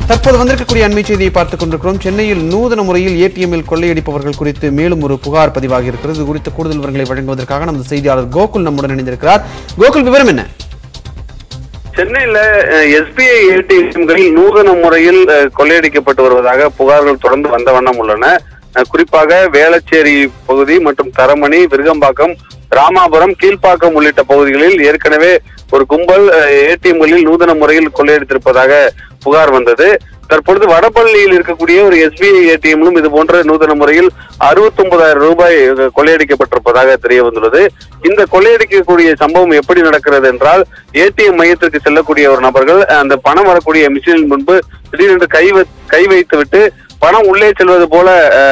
தற்போது வந்திருக்கக்கூடிய அண்மை செய்தியை பார்த்துக் கொண்டிருக்கிறோம் சென்னையில் நூதன முறையில் ஏடிஎம்மில் கொள்ளையடிப்பவர்கள் குறித்து மேலும் ஒரு புகார் பதிவாகி இருக்கிறது இது குறித்த கூடுதல் விவரங்களை வழங்குவதற்காக நமது செய்தியாளர் கோகுல் நம்முடன் இணைந்திருக்கிறார் கோகுல் விவரம் என்ன சென்னையில எஸ்பிஐ ஏடிஎம்களில் நூதன முறையில் அஹ், கொள்ளையடிக்கப்பட்டு வருவதாக புகார்கள் தொடர்ந்து வந்த வண்ணம் உள்ளன அஹ், குறிப்பாக வேளச்சேரி பகுதி மற்றும் தரமணி விருகம்பாக்கம் ராமாபுரம் கீழ்ப்பாக்கம் உள்ளிட்ட பகுதிகளில் ஏற்கனவே ஒரு கும்பல் ஏடிஎம்களில் நூதன முறையில் கொள்ளையடித்திருப்பதாக புகார் வந்தது தற்பொழுது வடபள்ளியில் இருக்கக்கூடிய ஒரு எஸ்பிஐ ஏடிஎம்லும் இது போன்ற நூதன முறையில் அறுபத்தொன்பதாயிரம் ரூபாய் அஹ், கொள்ளையடிக்கப்பட்டிருப்பதாக தெரிய வந்துள்ளது இந்த கொள்ளையடிக்கக்கூடிய சம்பவம் எப்படி நடக்கிறது என்றால் ஏடிஎம் மையத்திற்கு செல்லக்கூடிய ஒரு நபர்கள் அந்த பணம் வரக்கூடிய மிஷினின் முன்பு திடீரென்று கை வ- கை வைத்து விட்டு பணம் உள்ளே செல்வது போல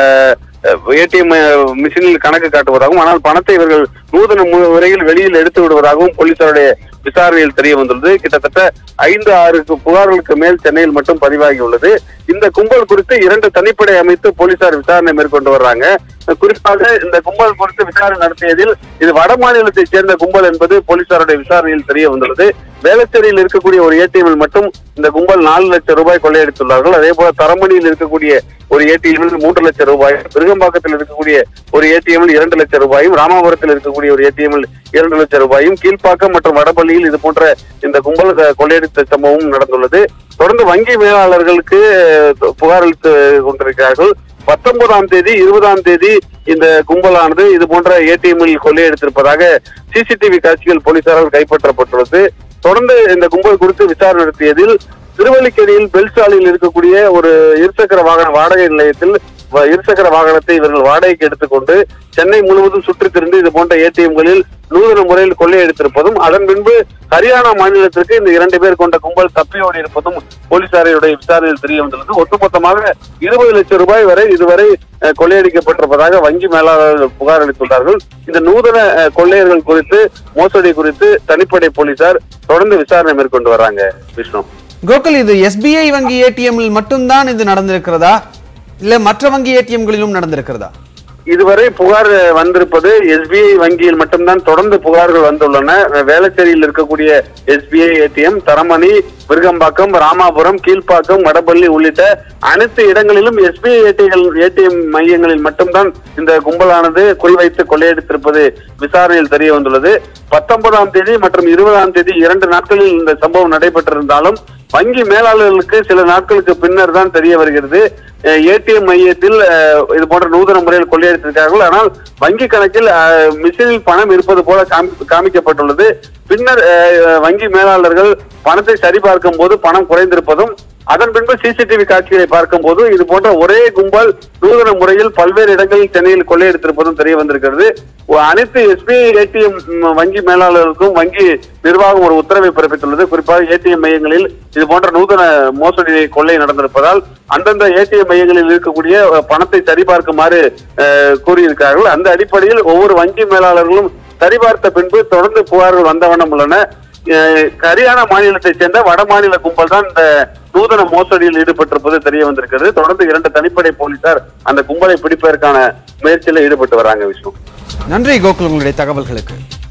ஏடிஎம் மிஷினில் கணக்கு காட்டுவதாகவும் ஆனால் பணத்தை இவர்கள் நூதன மு- முறையில் வெளியில் எடுத்து விடுவதாகவும் போலீசாருடைய விசாரணையில் தெரிய வந்துள்ளது கிட்டத்தட்ட ஐந்து ஆறு புகார்களுக்கு மேல் சென்னையில் மட்டும் பதிவாகியுள்ளது இந்த கும்பல் குறித்து இரண்டு தனிப்படை அமைத்து போலீசார் விசாரணை மேற்கொண்டு வர்றாங்க குறிப்பாக இந்த கும்பல் குறித்து விசாரணை நடத்தியதில் இது வட மாநிலத்தைச் சேர்ந்த கும்பல் என்பது போலீசாருடைய விசாரணையில் தெரிய வந்துள்ளது வேளச்சேரியில் இருக்கக்கூடிய ஒரு ஏடிஎம்மில் மட்டும் இந்த கும்பல் நாலு லட்சம் ரூபாய் கொள்ளையடித்துள்ளார்கள் அதே போல தரமணியில் இருக்கக்கூடிய ஒரு ஏடிஎம்மில் மூன்று லட்சம் ரூபாய் விருகம்பாக்கத்தில் இருக்கக்கூடிய ஒரு ஏடிஎம்மில் இரண்டு லட்சம் ரூபாயும் ராமாபுரத்தில் இருக்கக்கூடிய ஒரு ஏடிஎம்மில் இரண்டு லட்சம் ரூபாயும் கீழ்ப்பாக்கம் மற்றும் வடபள்ளியில் இது போன்ற இந்த கும்பல் அஹ், கொள்ளையடித்த சம்பவம் நடந்துள்ளது தொடர்ந்து வங்கி மேலாளர்களுக்கு அஹ், புகார் அளித்து கொண்டிருக்கிறார்கள் பத்தொன்பதாம் தேதி இருபதாம் தேதி இந்த கும்பலானது இது போன்ற ஏடிஎம்மில் கொள்ளையடித்திருப்பதாக சிசிடிவி காட்சிகள் போலீசாரால் கைப்பற்றப்பட்டுள்ளது தொடர்ந்து இந்த கும்பல் குறித்து விசாரணை நடத்தியதில் திருவல்லிக்கேணியில் பெல்சாலையில் இருக்கக்கூடிய ஒரு இருசக்கர வாகன வாடகை நிலையத்தில் வ- இருசக்கர வாகனத்தை இவர்கள் வாடகைக்கு எடுத்துக்கொண்டு சென்னை முழுவதும் சுற்றித் திரிந்து இது போன்ற ஏடிஎம்களில் நூதன முறையில் கொள்ளையடித்திருப்பதும் அதன் பின்பு ஹரியானா மாநிலத்திற்கு இந்த இரண்டு பேர் கொண்ட கும்பல் தப்பியோடி இருப்பதும் போலீசாரையுடைய விசாரணையில் தெரிய வந்துள்ளது ஒட்டுமொத்தமாக இருபது லட்சம் ரூபாய் வரை இதுவரை அஹ், கொள்ளையடிக்கப்பட்டிருப்பதாக வங்கி மேலாளர்கள் புகார் அளித்துள்ளார்கள் இந்த நூதன அஹ், கொள்ளையர்கள் குறித்து மோசடி குறித்து தனிப்படை போலீசார் தொடர்ந்து விசாரணை மேற்கொண்டு வர்றாங்க விஷ்ணு கோகுல் இது எஸ்பிஐ வங்கி ஏடிஎம்மில் மட்டும்தான் இது நடந்திருக்கிறதா இல்ல மற்ற வங்கி ஏடிஎம்களிலும் நடந்திருக்கிறதா இதுவரை புகார் அஹ், வந்திருப்பது எஸ்பிஐ வங்கியில் மட்டும்தான் தொடர்ந்து புகார்கள் வந்துள்ளன அஹ், வேளச்சேரியில் இருக்கக்கூடிய எஸ்பிஐ ஏடிஎம் தரமணி விருகம்பாக்கம் ராமாபுரம் கீழ்ப்பாக்கம் வடபள்ளி உள்ளிட்ட அனைத்து இடங்களிலும் எஸ்பிஐ ஏடிஎம் ஏடிஎம் மையங்களில் மட்டும்தான் இந்த கும்பலானது குறிவைத்து கொள்ளையடித்திருப்பது விசாரணையில் தெரிய வந்துள்ளது பத்தொன்பதாம் தேதி மற்றும் இருபதாம் தேதி இரண்டு நாட்களில் இந்த சம்பவம் நடைபெற்றிருந்தாலும் வங்கி மேலாளர்களுக்கு சில நாட்களுக்கு பின்னர் தான் தெரிய வருகிறது ஏடிஎம் மையத்தில் அஹ், இது போன்ற நூதன முறையில் கொள்ளையடித்திருக்கிறார்கள் ஆனால் வங்கி கணக்கில் அஹ், மிஷினில் பணம் இருப்பது போல காமி- காமிக்கப்பட்டுள்ளது பின்னர் அஹ், வங்கி மேலாளர்கள் பணத்தை சரிபார்க்கும் போது பணம் குறைந்திருப்பதும் அதன் பின்பு சிசிடிவி காட்சிகளை பார்க்கும் போது இது போன்ற ஒரே கும்பல் நூதன முறையில் பல்வேறு இடங்களில் சென்னையில் கொள்ளையடித்திருப்பதும் தெரிய வந்திருக்கிறது ஒ- அனைத்து எஸ்பிஐ ஏடிஎம் வங்கி மேலாளர்களுக்கும் வங்கி நிர்வாகம் ஒரு உத்தரவை பிறப்பித்துள்ளது குறிப்பாக ஏடிஎம் மையங்களில் இது போன்ற நூதன மோசடி கொள்ளை நடந்திருப்பதால் அந்தந்த ஏடிஎம் மையங்களில் இருக்கக்கூடிய அஹ், பணத்தை சரிபார்க்குமாறு அஹ், கூறியிருக்கிறார்கள் அந்த அடிப்படையில் ஒவ்வொரு வங்கி மேலாளர்களும் சரிபார்த்த பின்பு தொடர்ந்து புகார்கள் வந்த வண்ணம் உள்ளன அஹ், ஹரியானா மாநிலத்தைச் சேர்ந்த வட மாநில கும்பல் தான் இந்த நூதன மோசடியில் ஈடுபட்டிருப்பது தெரிய வந்திருக்கிறது தொடர்ந்து இரண்டு தனிப்படை போலீசார் அந்த கும்பலை பிடிப்பதற்கான முயற்சியில் ஈடுபட்டு வராங்க விஷ்ணு நன்றி கோகுல் உங்களுடைய தகவல்களுக்கு